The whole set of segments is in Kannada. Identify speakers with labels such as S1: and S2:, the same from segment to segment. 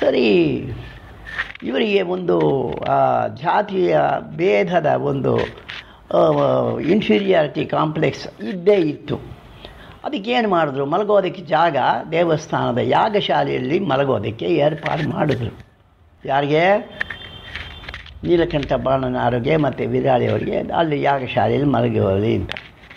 S1: ಸರಿ ಇವರಿಗೆ ಒಂದು ಆ, ಜಾತಿಯ ಭೇದದ ಒಂದು ಇನ್ಫೀರಿಯಾರಿಟಿ ಕಾಂಪ್ಲೆಕ್ಸ್ ಇದ್ದೇ ಇತ್ತು ಅದಕ್ಕೇನು ಮಾಡಿದ್ರು ಮಲಗೋದಕ್ಕೆ ಜಾಗ ದೇವಸ್ಥಾನದ ಯಾಗಶಾಲೆಯಲ್ಲಿ ಮಲಗೋದಕ್ಕೆ ಏರ್ಪಾಡು ಮಾಡಿದ್ರು ಯಾರಿಗೆ ನೀಲಕಂಠ ಬಾಣನಾರಿಗೆ ಮತ್ತು ವಿರಾಳಿಯವರಿಗೆ ಅಲ್ಲಿ ಯಾಗಶಾಲೆಯಲ್ಲಿ ಮಲಗೋಲಿ ಅಂತ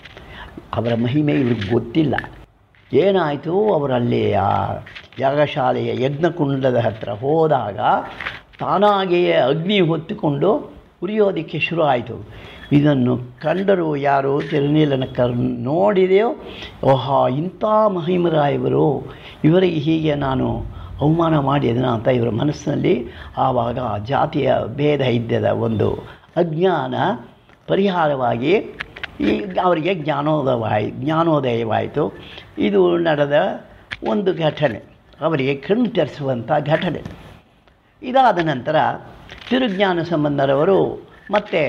S1: ಅವರ ಮಹಿಮೆ ಇವ್ರಿಗೆ ಗೊತ್ತಿಲ್ಲ ಏನಾಯಿತು ಅವರಲ್ಲಿ ಆ ಯಾಗಶಾಲೆಯ ಯಜ್ಞಕುಂಡದ ಹತ್ರ ಹೋದಾಗ ತಾನಾಗಿಯೇ ಅಗ್ನಿ ಹೊತ್ತುಕೊಂಡು ಉರಿಯೋದಕ್ಕೆ ಶುರು ಆಯಿತು ಇದನ್ನು ಕಂಡರು ಯಾರು ತಿರುನೀಲನ ಕರ್ ನೋಡಿದೆಯೋ ಓಹಾ ಇಂಥ ಮಹಿಮರಾಯವರು ಇವರಿಗೆ ಹೀಗೆ ನಾನು ಅವಮಾನ ಮಾಡಿದನ ಅಂತ ಇವರ ಮನಸ್ಸಿನಲ್ಲಿ ಆವಾಗ ಆ ಜಾತಿಯ ಭೇದ ಇದ್ದದ ಒಂದು ಅಜ್ಞಾನ ಪರಿಹಾರವಾಗಿ ಈ ಅವರಿಗೆ ಜ್ಞಾನೋದಯವಾಯಿ ಜ್ಞಾನೋದಯವಾಯಿತು ಇದು ನಡೆದ ಒಂದು ಘಟನೆ ಅವರಿಗೆ ಕಣ್ಣು ತೆರೆಸುವಂಥ ಘಟನೆ ಇದಾದ ನಂತರ ತಿರುಜ್ಞಾನ ಸಂಬಂಧರವರು ಮತ್ತೆ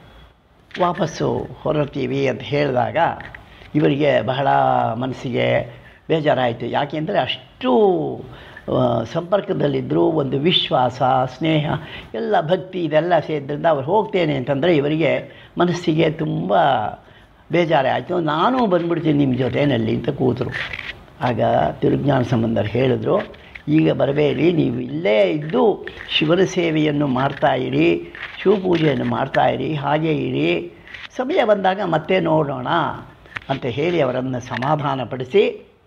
S1: ವಾಪಸ್ಸು ಹೊರಡ್ತೀವಿ ಅಂತ ಹೇಳಿದಾಗ ಇವರಿಗೆ ಬಹಳ ಮನಸ್ಸಿಗೆ ಬೇಜಾರಾಯಿತು ಯಾಕೆಂದರೆ ಅಷ್ಟು ಆ, ಸಂಪರ್ಕದಲ್ಲಿದ್ದರು ಒಂದು ವಿಶ್ವಾಸ ಸ್ನೇಹ ಎಲ್ಲ ಭಕ್ತಿ ಇದೆಲ್ಲ ಸೇರಿದ್ರಿಂದ ಅವ್ರು ಹೋಗ್ತೇನೆ ಅಂತಂದರೆ ಇವರಿಗೆ ಮನಸ್ಸಿಗೆ ತುಂಬ ಬೇಜಾರೇ ಆಯಿತು ನಾನು ಬಂದ್ಬಿಡ್ತೀನಿ ನಿಮ್ಮ ಜೊತೆಯಲ್ಲಿ ಅಂತ ಕೂತರು ಆಗ ತಿರುಜ್ಞಾನ ಸಂಬಂಧರು ಹೇಳಿದ್ರು ಈಗ ಬರಬೇಡಿ ನೀವು ಇಲ್ಲೇ ಇದ್ದು ಶಿವನ ಸೇವೆಯನ್ನು ಮಾಡ್ತಾ ಇರಿ ಶಿವಪೂಜೆಯನ್ನು ಮಾಡ್ತಾ ಇರಿ ಹಾಗೇ ಇರಿ ಸಮಯ ಬಂದಾಗ ಮತ್ತೆ ನೋಡೋಣ ಅಂತ ಹೇಳಿ ಅವರನ್ನು ಸಮಾಧಾನಪಡಿಸಿ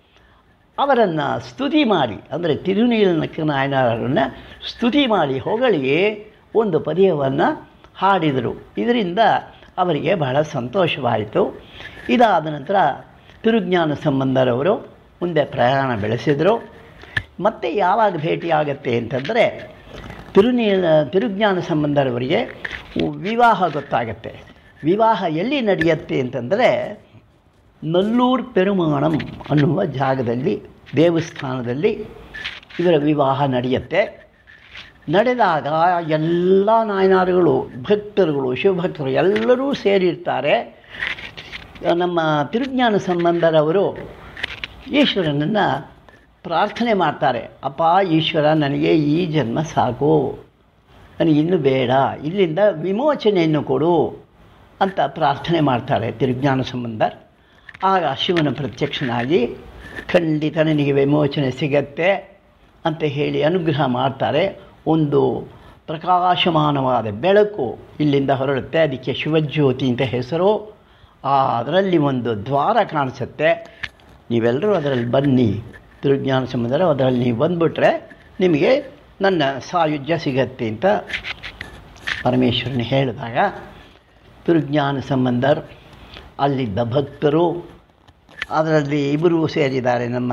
S1: ಅವರನ್ನು ಸ್ತುತಿ ಮಾಡಿ ಅಂದರೆ ತಿರುನೀಲನಕ್ಕ ನಾಯನರನ್ನು ಸ್ತುತಿ ಮಾಡಿ ಹೊಗಳಿ ಒಂದು ಪದ್ಯವನ್ನು ಹಾಡಿದರು ಇದರಿಂದ ಅವರಿಗೆ ಬಹಳ ಸಂತೋಷವಾಯಿತು ಇದಾದ ನಂತರ ತಿರುಜ್ಞಾನ ಸಂಬಂಧರವರು ಮುಂದೆ ಪ್ರಯಾಣ ಬೆಳೆಸಿದರು ಮತ್ತೆ ಯಾವಾಗ ಭೇಟಿಯಾಗತ್ತೆ ಅಂತಂದರೆ ತಿರುನೀಲ ತಿರುಜ್ಞಾನ ಸಂಬಂಧರವರಿಗೆ ವಿವಾಹ ಗೊತ್ತಾಗತ್ತೆ ವಿವಾಹ ಎಲ್ಲಿ ನಡೆಯುತ್ತೆ ಅಂತಂದರೆ ನಲ್ಲೂರು ಪೆರುಮಾಣಂ ಅನ್ನುವ ಜಾಗದಲ್ಲಿ ದೇವಸ್ಥಾನದಲ್ಲಿ ಇವರ ವಿವಾಹ ನಡೆಯುತ್ತೆ ನಡೆದಾಗ ಎಲ್ಲ ನಾಯನಾರುಗಳು ಭಕ್ತರುಗಳು ಶಿವಭಕ್ತರು ಎಲ್ಲರೂ ಸೇರಿರ್ತಾರೆ ನಮ್ಮ ತಿರುಜ್ಞಾನ ಸಂಬಂಧರವರು ಈಶ್ವರನನ್ನು ಪ್ರಾರ್ಥನೆ ಮಾಡ್ತಾರೆ ಅಪ್ಪ ಈಶ್ವರ ನನಗೆ ಈ ಜನ್ಮ ಸಾಕು ನನಗೆ ಇನ್ನು ಬೇಡ ಇಲ್ಲಿಂದ ವಿಮೋಚನೆಯನ್ನು ಕೊಡು ಅಂತ ಪ್ರಾರ್ಥನೆ ಮಾಡ್ತಾರೆ ತಿರುಜ್ಞಾನ ಸಂಬಂಧ ಆಗ ಶಿವನ ಪ್ರತ್ಯಕ್ಷನಾಗಿ ಖಂಡಿತ ನನಗೆ ವಿಮೋಚನೆ ಸಿಗತ್ತೆ ಅಂತ ಹೇಳಿ ಅನುಗ್ರಹ ಮಾಡ್ತಾರೆ ಒಂದು ಪ್ರಕಾಶಮಾನವಾದ ಬೆಳಕು ಇಲ್ಲಿಂದ ಹೊರಡುತ್ತೆ ಅದಕ್ಕೆ ಶಿವಜ್ಯೋತಿ ಅಂತ ಹೆಸರು ಆ ಅದರಲ್ಲಿ ಒಂದು ದ್ವಾರ ಕಾಣಿಸುತ್ತೆ ನೀವೆಲ್ಲರೂ ಅದರಲ್ಲಿ ಬನ್ನಿ ತಿರುಜ್ಞಾನ ಸಂಬಂಧರು ಅದರಲ್ಲಿ ನೀವು ಬಂದುಬಿಟ್ರೆ ನಿಮಗೆ ನನ್ನ ಸಾಯುಜ್ಯ ಸಿಗತ್ತೆ ಅಂತ ಪರಮೇಶ್ವರನ ಹೇಳಿದಾಗ ತಿರುಜ್ಞಾನ ಸಂಬಂಧರು ಅಲ್ಲಿದ್ದ ಭಕ್ತರು ಅದರಲ್ಲಿ ಇಬ್ಬರು ಸೇರಿದ್ದಾರೆ ನಮ್ಮ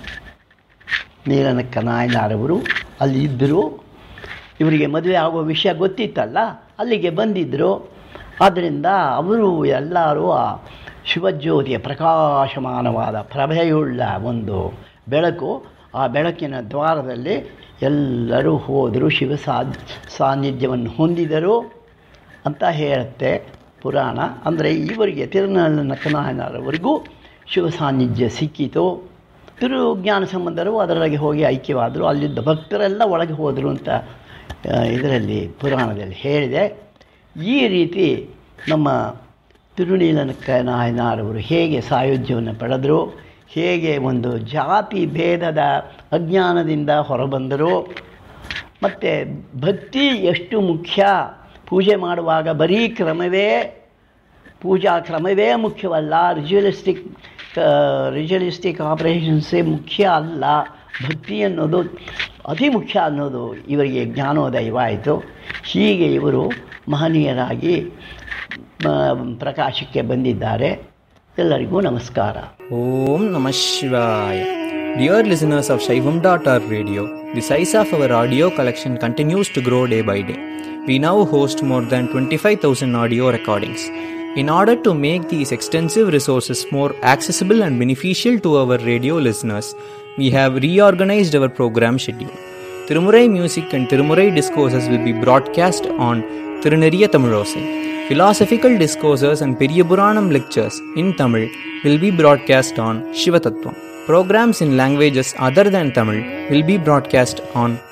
S1: ನೀಲನಕ್ಕ ನಾಯನಾರವರು ಅಲ್ಲಿ ಇದ್ದರು ಇವರಿಗೆ ಮದುವೆ ಆಗುವ ವಿಷಯ ಗೊತ್ತಿತ್ತಲ್ಲ ಅಲ್ಲಿಗೆ ಬಂದಿದ್ದರು ಆದ್ದರಿಂದ ಅವರು ಎಲ್ಲರೂ ಆ ಶಿವಜ್ಯೋತಿಯ ಪ್ರಕಾಶಮಾನವಾದ ಪ್ರಭೆಯುಳ್ಳ ಒಂದು ಬೆಳಕು ಆ ಬೆಳಕಿನ ದ್ವಾರದಲ್ಲಿ ಎಲ್ಲರೂ ಹೋದರು ಶಿವ ಸಾ ಸಾನ್ನಿಧ್ಯವನ್ನು ಹೊಂದಿದರು ಅಂತ ಹೇಳುತ್ತೆ ಪುರಾಣ ಅಂದರೆ ಇವರಿಗೆ ತಿರುನಕ್ಕನಾಯನವರೆಗೂ ಶಿವ ಸಾನ್ನಿಧ್ಯ ಸಿಕ್ಕಿತು ತಿರು ಜ್ಞಾನ ಸಂಬಂಧರು ಅದರೊಳಗೆ ಹೋಗಿ ಐಕ್ಯವಾದರು ಅಲ್ಲಿದ್ದ ಭಕ್ತರೆಲ್ಲ ಒಳಗೆ ಹೋದರು ಅಂತ ಆ, ಇದರಲ್ಲಿ ಪುರಾಣದಲ್ಲಿ ಹೇಳಿದೆ ಈ ರೀತಿ ನಮ್ಮ ತಿರುನೀಲನಕ್ಕ ನಾಯನಾರವರು ಹೇಗೆ ಸಾಯುಜ್ಯವನ್ನು ಪಡೆದರು ಹೇಗೆ ಒಂದು ಜಾತಿ ಭೇದದ ಅಜ್ಞಾನದಿಂದ ಹೊರಬಂದರು ಮತ್ತು ಭಕ್ತಿ ಎಷ್ಟು ಮುಖ್ಯ ಪೂಜೆ ಮಾಡುವಾಗ ಬರೀ ಕ್ರಮವೇ ಪೂಜಾ ಕ್ರಮವೇ ಮುಖ್ಯವಲ್ಲ ರಿಚುವಲಿಸ್ಟಿಕ್ ರಿಚುವಲಿಸ್ಟಿಕ್ ಆಪರೇಷನ್ಸೇ ಮುಖ್ಯ ಅಲ್ಲ ಭಕ್ತಿ ಅನ್ನೋದು ಅತಿ ಮುಖ್ಯ ಅನ್ನೋದು ಇವರಿಗೆ ಜ್ಞಾನೋದಯವಾಯಿತು ಹೀಗೆ ಇವರು ಮಹನೀಯರಾಗಿ ಆ, ಪ್ರಕಾಶಕ್ಕೆ ಬಂದಿದ್ದಾರೆ ಎಲ್ಲರಿಗೂ ನಮಸ್ಕಾರ
S2: Om Namah Shivaya. Dear listeners of Shaivam.org radio, the size of our audio collection continues to grow day by day. We now host more than 25,000 audio recordings. In order to make these extensive resources more accessible and beneficial to our radio listeners, we have reorganized our program schedule. Tirumurai music and Tirumurai discourses will be broadcast on Tiruneriya Tamilosai. Philosophical discourses and Periyapuranam lectures in Tamil will be broadcast on Shivatattvam. Programs in languages other than Tamil will be broadcast on